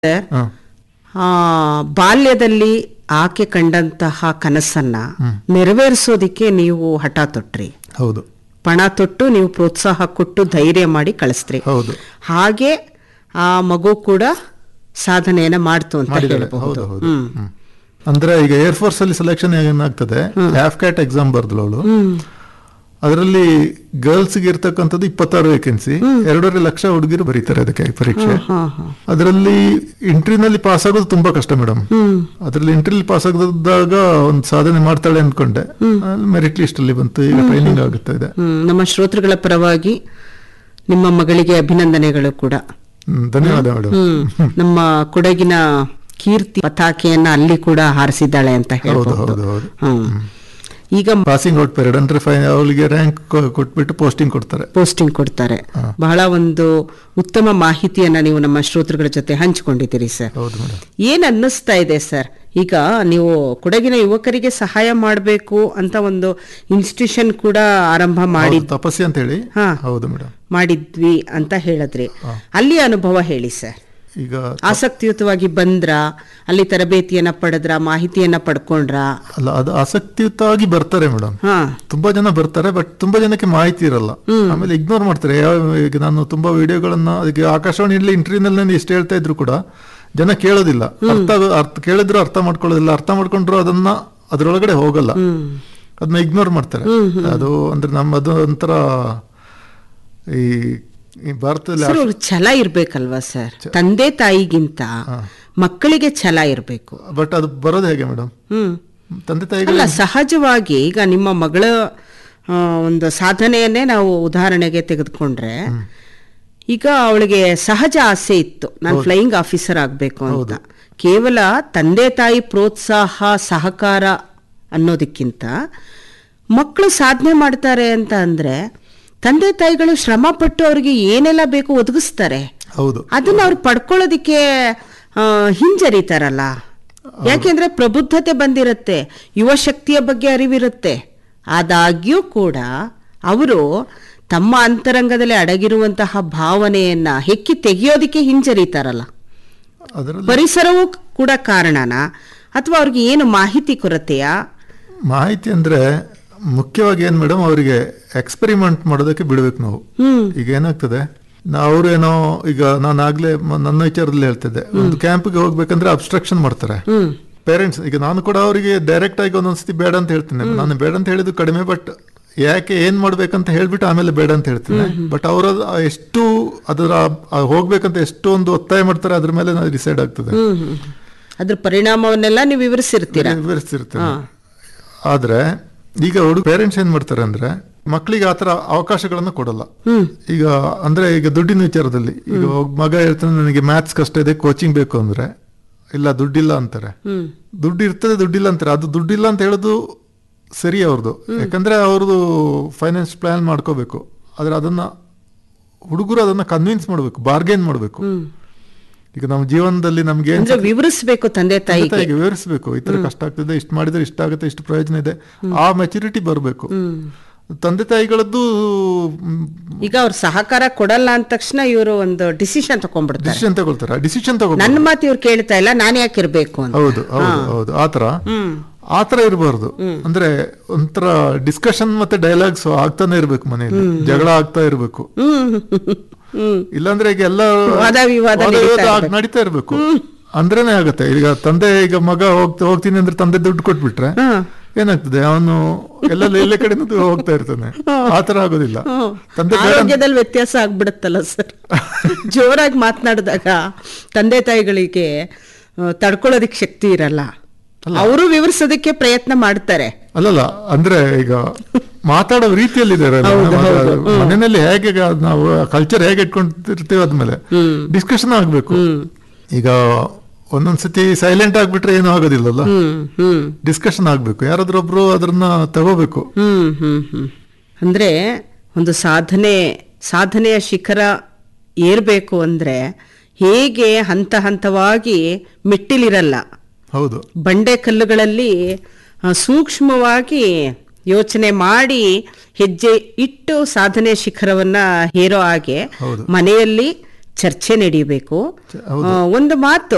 ಹ. ಆ, ಬಾಲ್ಯದಲ್ಲಿ ಆಕೆ ಕಂಡಂತಹ ಕನಸನ್ನ ನೆರವೇರಿಸೋದಿಕ್ಕೆ ನೀವು ಹಠ ತೊಟ್ರಿ ಹೌದು ಪಣ ತೊಟ್ಟು ನೀವು ಪ್ರೋತ್ಸಾಹ ಕೊಟ್ಟು ಧೈರ್ಯ ಮಾಡಿ ಕಳಿಸ್ತ್ರಿ ಹೌದು ಹಾಗೆ ಆ ಮಗು ಕೂಡ ಸಾಧನೆಯನ್ನ ಮಾಡ್ತು ಅಂತ ಮಾಡಿದ್ದಾರೆ ಹೇಳಬಹುದು ಹೌದು ಹೌದು ಹ್ಮ್. ಅಂದ್ರೆ ಈಗ ಏರ್ ಫೋರ್ಸ್ ಅಲ್ಲಿ ಸೆಲೆಕ್ಷನ್ ಏನಾಗ್ತದೆ ಕ್ಯಾಟ್ ಎಕ್ಸಾಮ್ ಬರ್ದಳು ಅವಳು ಅದರಲ್ಲಿ ಗರ್ಲ್ಸ್ ಗೆ ಇರ್ತಕ್ಕಂಥದ್ದು ಇಪ್ಪತ್ತಾರು ವೇಕೆನ್ಸಿ ಎರಡೂವರೆ ಲಕ್ಷ ಹುಡುಗಿರು ಬರೀತಾರೆ ಅದಕ್ಕೆ ಪರೀಕ್ಷೆ ಅದರಲ್ಲಿ ಇಂಟ್ರಿನಲ್ಲಿ ಪಾಸ್ ಆಗೋದು ತುಂಬಾ ಕಷ್ಟ ಮೇಡಮ್ ಅದ್ರಲ್ಲಿ ಇಂಟ್ರಿಲಿ ಪಾಸ್ ಆಗದಾಗ ಒಂದು ಸಾಧನೆ ಮಾಡ್ತಾಳೆ ಅನ್ಕೊಂಡೆ ಮೆರಿಟ್ ಲಿಸ್ಟ್ ಅಲ್ಲಿ ಬಂತು ಈಗ ಟ್ರೈನಿಂಗ್ ಆಗುತ್ತಾ ಇದೆ ಹ್ಮ್ ನಮ್ಮ ಶ್ರೋತೃಗಳ ಪರವಾಗಿ ನಿಮ್ಮ ಮಗಳಿಗೆ ಅಭಿನಂದನೆಗಳು ಕೂಡ ಹ್ಮ್, ಧನ್ಯವಾದ ಮೇಡಮ್ ಹ್ಮ್ ನಮ್ಮ ಕೊಡಗಿನ ಕೀರ್ತಿ ಪತಾಕೆಯನ್ನ ಅಲ್ಲಿ ಕೂಡ ಹಾರಿಸಿದ್ದಾಳೆ ಅಂತ ಹೌದು ಹೇಳ್ಬಹುದು ಹೌದು ಹೌದು ಹ್ಮ್ ಈಗ ಪಾಸಿಂಗ್ ಔಟ್ ಪೀರಿಯಡ್ ಅಂದ್ರೆ ಫೈನ್ ಅವಳಿಗೆ ರ್ಯಾಂಕ್ ಕೊಟ್ಬಿಟ್ಟು ಪೋಸ್ಟಿಂಗ್ ಕೊಡ್ತಾರೆ ಪೋಸ್ಟಿಂಗ್ ಕೊಡ್ತಾರೆ ಬಹಳ ಒಂದು ಉತ್ತಮ ಮಾಹಿತಿಯನ್ನ ನೀವು ನಮ್ಮ ಶ್ರೋತೃಗಳ ಜೊತೆ ಹಂಚಿಕೊಂಡಿದ್ದೀರಿ ಸರ್ ಹೌದು ಮೇಡಮ್ ಏನ್ ಅನ್ನಿಸ್ತಾ ಇದೆ ಸರ್ ಈಗ ನೀವು ಕೊಡಗಿನ ಯುವಕರಿಗೆ ಸಹಾಯ ಮಾಡಬೇಕು ಅಂತ ಒಂದು ಇನ್ಸ್ಟಿಟ್ಯೂಷನ್ ಕೂಡ ಆರಂಭ ಮಾಡಿ ಹೌದು, ತಪಸ್ಸಿ ಅಂತ ಹೇಳಿ ಹಾ. ಹೌದು ಮೇಡಮ್ ಮಾಡಿದ್ವಿ ಅಂತ ಹೇಳಿದ್ರಿ ಅಲ್ಲಿ ಅನುಭವ ಹೇಳಿ ಸರ್ ಈಗ ಆಸಕ್ತಿಯುತವಾಗಿ ಬಂದ್ರ ಅಲ್ಲಿ ತರಬೇತಿಯನ್ನ ಪಡೆದ್ರ ಮಾಹಿತಿಯನ್ನ ಪಡ್ಕೊಂಡ್ರ ಅಲ್ಲ ಅದು ಆಸಕ್ತಿಯುತವಾಗಿ ಬರ್ತಾರೆ ಮೇಡಮ್ ಹಾ ತುಂಬಾ ಜನ ಬರ್ತಾರೆ ಬಟ್ ತುಂಬಾ ಜನಕ್ಕೆ ಮಾಹಿತಿ ಇರಲ್ಲ ಆಮೇಲೆ ಇಗ್ನೋರ್ ಮಾಡ್ತಾರೆ ಯಾವ ಈಗ ನಾನು ತುಂಬಾ ವಿಡಿಯೋಗಳನ್ನ ಅದಕ್ಕೆ ಆಕಾಶವಾಣಿಯಲ್ಲಿ ಇಂಟರ್ವ್ಯೂನಲ್ಲಿ ನಾನು ಎಷ್ಟು ಹೇಳ್ತಾ ಇದ್ರು ಕೂಡ ಜನ ಕೇಳೋದಿಲ್ಲ ಅರ್ಥ ಆಗೋ- ಅರ್ಥ ಕೇಳಿದ್ರು ಅರ್ಥ ಮಾಡ್ಕೊಳ್ಳೋದಿಲ್ಲ ಅರ್ಥ ಮಾಡ್ಕೊಂಡ್ರು ಅದನ್ನ ಅದ್ರೊಳಗಡೆ ಹೋಗಲ್ಲ ಅದನ್ನ ಇಗ್ನೋರ್ ಮಾಡ್ತಾರೆ ಅದು ಅಂದ್ರೆ ನಮ್ಮ ಅದು ಒಂಥರ ಈ ಈ ಭಾರತದಲ್ಲಿ ಸರ್ ಅವ್ರಿಗೆ ಛಲ ಇರ್ಬೇಕಲ್ವಾ ಸರ್ ತಂದೆ ತಾಯಿಗಿಂತ ಮಕ್ಕಳಿಗೆ ಛಲ ಇರ್ಬೇಕು ಬಟ್ ಅದು ಬರೋದು ಹೇಗೆ ಮೇಡಮ್ ಹ್ಮ್ ತಂದೆ ತಾಯಿಗಳು ಅಲ್ಲ ಸಹಜವಾಗಿ ಈಗ ನಿಮ್ಮ ಮಗಳ ಆ, ಒಂದು ಸಾಧನೆಯನ್ನೇ ನಾವು ಉದಾಹರಣೆಗೆ ತೆಗೆದುಕೊಂಡ್ರೆ ಈಗ ಅವಳಿಗೆ ಸಹಜ ಆಸೆ ಇತ್ತು ನಾನು ಫ್ಲೈಯಿಂಗ್ ಆಫೀಸರ್ ಆಗಬೇಕು ಅಂತ ಕೇವಲ ತಂದೆ ತಾಯಿ ಪ್ರೋತ್ಸಾಹ ಸಹಕಾರ ಅನ್ನೋದಕ್ಕಿಂತ ಮಕ್ಕಳು ಸಾಧನೆ ಮಾಡ್ತಾರೆ ಅಂತ ಅಂದ್ರೆ ತಂದೆ ತಾಯಿಗಳು ಶ್ರಮ ಪಟ್ಟು ಅವ್ರಿಗೆ ಏನೆಲ್ಲ ಬೇಕು ಒದಗಿಸ್ತಾರೆ ಹೌದು ಅದನ್ನ ಅವ್ರು ಪಡ್ಕೊಳ್ಳೋದಿಕ್ಕೆ ಆ, ಹಿಂಜರಿತಾರಲ್ಲ ಯಾಕೆಂದ್ರೆ ಪ್ರಬುದ್ಧತೆ ಬಂದಿರುತ್ತೆ ಯುವ ಶಕ್ತಿಯ ಬಗ್ಗೆ ಅರಿವಿರುತ್ತೆ ಆದಾಗ್ಯೂ ಕೂಡ ಅವರು ತಮ್ಮ ಅಂತರಂಗದಲ್ಲಿ ಅಡಗಿರುವಂತಹ ಭಾವನೆಯನ್ನ ಹೆಕ್ಕಿ ತೆಗೆಯೋದಿಕ್ಕೆ ಹಿಂಜರಿತಾರಲ್ಲ ಅದರಲ್ಲಿ ಪರಿಸರವೂ ಕೂಡ ಕಾರಣನ ಅಥವಾ ಅವ್ರಿಗೆ ಏನು ಮಾಹಿತಿ ಕೊರತೆಯಾ ಮಾಹಿತಿ ಅಂದ್ರೆ ಮುಖ್ಯವಾಗಿ ಏನ್ ಮೇಡಮ್ ಅವರಿಗೆ ಎಕ್ಸ್ಪೆರಿಮೆಂಟ್ ಮಾಡೋದಕ್ಕೆ ಬಿಡ್ಬೇಕು ನಾವು ಹ್ಮ್ ಈಗ ಏನಾಗ್ತದೆ ನಾ ಅವ್ರೇನೋ ಈಗ ನಾನು ಆಗ್ಲೇ ಮ- ನನ್ನ ವಿಚಾರದಲ್ಲಿ ಹೇಳ್ತಿದ್ದೆ ಒಂದು ಕ್ಯಾಂಪ್ಗೆ ಹೋಗ್ಬೇಕಂದ್ರೆ ಅಬ್ಸ್ಟ್ರಕ್ಷನ್ ಮಾಡ್ತಾರೆ ಹ್ಮ್ ಪೇರೆಂಟ್ಸ್ ಈಗ ನಾನು ಕೂಡ ಅವರಿಗೆ ಡೈರೆಕ್ಟ್ ಆಗಿ ಒಂದೊಂದ್ಸತಿ ಬೇಡ ಅಂತ ಹೇಳ್ತೀನಿ ನಾನು ಬೇಡ ಅಂತ ಹೇಳಿದ್ದು ಕಡಿಮೆ ಬಟ್ ಯಾಕೆ ಏನ್ ಮಾಡ್ಬೇಕಂತ ಹೇಳ್ಬಿಟ್ಟು ಆಮೇಲೆ ಬೇಡ ಅಂತ ಹೇಳ್ತೀನಿ ಬಟ್ ಅವರ ಎಷ್ಟು ಅದರ ಆ ಹೋಗ್ಬೇಕಂತ ಎಷ್ಟೊಂದು ಒತ್ತಾಯ ಮಾಡ್ತಾರೆ ಅದ್ರ ಮೇಲೆ ನಾನು ಡಿಸೈಡ್ ಆಗ್ತದೆ ಹ್ಮ್ ಹ್ಮ್ ಅದ್ರ ಪರಿಣಾಮವನ್ನೆಲ್ಲ ನೀವು ವಿವರಿಸಿರ್ತೀರಾ ವಿವರಿಸ್ತಿರ್ತೇನೆ ಆದ್ರೆ ಈಗ ಹುಡುಗ ಪೇರೆಂಟ್ಸ್ ಏನ್ ಮಾಡ್ತಾರೆ ಅಂದ್ರೆ ಮಕ್ಕಳಿಗೆ ಆತರ ಅವಕಾಶಗಳನ್ನ ಕೊಡಲ್ಲ ಈಗ ಅಂದ್ರೆ ಈಗ ದುಡ್ಡಿನ ವಿಚಾರದಲ್ಲಿ ಈಗ ಒಬ್ಬ ಮಗ ಹೇಳ್ತಾನೆ ನನಗೆ ಮ್ಯಾಥ್ಸ್ ಕಷ್ಟ ಇದೆ ಕೋಚಿಂಗ್ ಬೇಕು ಅಂದ್ರೆ ಇಲ್ಲ ದುಡ್ಡಿಲ್ಲ ಅಂತಾರೆ ಹ್ಮ್ ದುಡ್ಡು ಇರ್ತದೆ ದುಡ್ಡಿಲ್ಲ ಅಂತಾರೆ ಅದು ದುಡ್ಡಿಲ್ಲ ಅಂತ ಹೇಳೋದು ಸರಿ ಅವ್ರದ್ದು ಯಾಕಂದ್ರೆ ಅವ್ರದ್ದು ಫೈನಾನ್ಸ್ ಪ್ಲಾನ್ ಮಾಡ್ಕೋಬೇಕು ಆದ್ರೆ ಅದನ್ನ ಹುಡುಗರು ಅದನ್ನ ಕನ್ವಿನ್ಸ್ ಮಾಡಬೇಕು ಬಾರ್ಗೇನ್ ಮಾಡಬೇಕು ಹ್ಮ್ ಈಗ ನಮ್ಮ ಜೀವನದಲ್ಲಿ ನಮ್ಗೆ ಏನ್ ಅಂದ್ರೆ ವಿವರಿಸ್ಬೇಕು ತಂದೆ ತಾಯಿಗೆ ತಾಯಿಗೆ ವಿವರಿಸಬೇಕು ಈ ತರ ಕಷ್ಟ ಆಗ್ತದೆ ಇಷ್ಟು ಮಾಡಿದ್ರೆ ಇಷ್ಟ ಆಗುತ್ತೆ ಇಷ್ಟು ಪ್ರಯೋಜನ ಇದೆ ಆ ಮೆಚುರಿಟಿ ಬರಬೇಕು ತಂದೆ ತಾಯಿಗಳದ್ದು ಈಗ ಅವ್ರ ಸಹಕಾರ ಕೊಡಲ್ಲ ಅಂದ ತಕ್ಷಣ ಇವರು ಒಂದು ಡಿಸಿಷನ್ ತಕೊಂಡ್ಬಿಡ್ತಾರೆ ಡಿಸಿಷನ್ ತಗೊಳ್ತಾರೆ ಡಿಸಿಷನ್ ತಗೋ ನನ್ನ ಮಾತು ಇವ್ರು ಕೇಳ್ತಾ ಇಲ್ಲ ನಾನು ಯಾಕೆ ಇರ್ಬೇಕು ಅಂತ ಹೌದು ಹೌದು ಹೌದು ಆತರ ಹ್ಮ್ ಆತರ ಇರಬಾರ್ದು ಅಂದ್ರೆ ಒಂಥರ ಡಿಸ್ಕಷನ್ ಮತ್ತೆ ಡೈಲಾಗ್ಸ್ ಆಗ್ತಾನೆ ಇರ್ಬೇಕು ಮನೆಯಲ್ಲಿ ಜಗಳ ಆಗ್ತಾ ಇರ್ಬೇಕು ಹ್ಮ್ ಹ್ಮ್ ಇಲ್ಲಾಂದ್ರೆ ಈಗ ಎಲ್ಲ ವಾದ ವಿವಾದ ವಾದ ನಡೀತಾ ವಿವಾದ ಆಗ್- ಇರ್ಬೇಕು. ನಡೀತಾ ಇರ್ಬೇಕು ಅಂದ್ರೇನೆ ಆಗುತ್ತೆ ಈಗ ತಂದೆ ಈಗ ಮಗ ಹೋಗ್ತಾ ಹೋಗ್ತೀನಿ ಅಂದ್ರೆ ತಂದೆ ದುಡ್ಡು ಕೊಟ್ಬಿಟ್ರೆ ಹ್ಮ್. ಏನಾಗ್ತದೆ ಅವನು ಎಲ್ಲ ಎಲ್ಲ ಕಡೆ ಹೋಗ್ತಾ ಇರ್ತಾನೆ ಆತರ ಆಗೋದಿಲ್ಲ ತಂದೆ ಬೇಡ ಅಂತ- ಆರೋಗ್ಯದಲ್ಲಿ ವ್ಯತ್ಯಾಸ ಆಗ್ಬಿಡುತ್ತಲ್ಲ ಸರ್ ಜೋರಾಗಿ ಮಾತನಾಡಿದಾಗ ತಂದೆ ತಾಯಿಗಳಿಗೆ ಆ, ತಡ್ಕೊಳ್ಳೋದಿಕ್ ಶಕ್ತಿ ಇರಲ್ಲ ಅವರು ವಿವರಿಸೋದಕ್ಕೆ ಪ್ರಯತ್ನ ಮಾಡ್ತಾರೆ ಅಲ್ಲಲ್ಲ ಅಂದ್ರೆ ಈಗ ಮಾತಾಡೋ ರೀತಿಯಲ್ಲಿ ಮನೆಯಲ್ಲಿ ಹೇಗೆ ಗ- ನಾವು ಕಲ್ಚರ್ ಹೇಗೆ ಇಟ್ಕೊಂಡಿರ್ತೀವಿ ಅದ್ಮೇಲೆ ಡಿಸ್ಕಷನ್ ಆಗ್ಬೇಕು ಈಗ ಒಂದೊಂದ್ಸತಿ ಸೈಲೆಂಟ್ ಆಗ್ಬಿಟ್ರೆ ಏನೂ ಆಗೋದಿಲ್ಲಲ್ಲ ಹ್ಮ್ ಹ್ಮ್ ಡಿಸ್ಕಷನ್ ಆಗ್ಬೇಕು ಯಾರಾದ್ರೊಬ್ರು ಅದನ್ನ ತಗೋಬೇಕು ಹ್ಮ್ ಹ್ಮ್ ಹ್ಮ್ ಅಂದ್ರೆ ಒಂದು ಸಾಧನೆ ಸಾಧನೆಯ ಶಿಖರ ಏರ್ಬೇಕು ಅಂದ್ರೆ ಹೇಗೆ ಹಂತ ಹಂತವಾಗಿ ಮೆಟ್ಟಿಲಿರಲ್ಲ ಹೌದು ಬಂಡೆ ಕಲ್ಲುಗಳಲ್ಲಿ ಆ, ಸೂಕ್ಷ್ಮವಾಗಿ ಯೋಚನೆ ಮಾಡಿ ಹೆಜ್ಜೆ ಇಟ್ಟು ಸಾಧನೆ ಶಿಖರವನ್ನ ಹೇರೋ ಹಾಗೆ ಹೌದು. ಮನೆಯಲ್ಲಿ ಚರ್ಚೆ ನಡೀಬೇಕು ಚ- ಹೌದು. ಆ, ಒಂದು ಮಾತು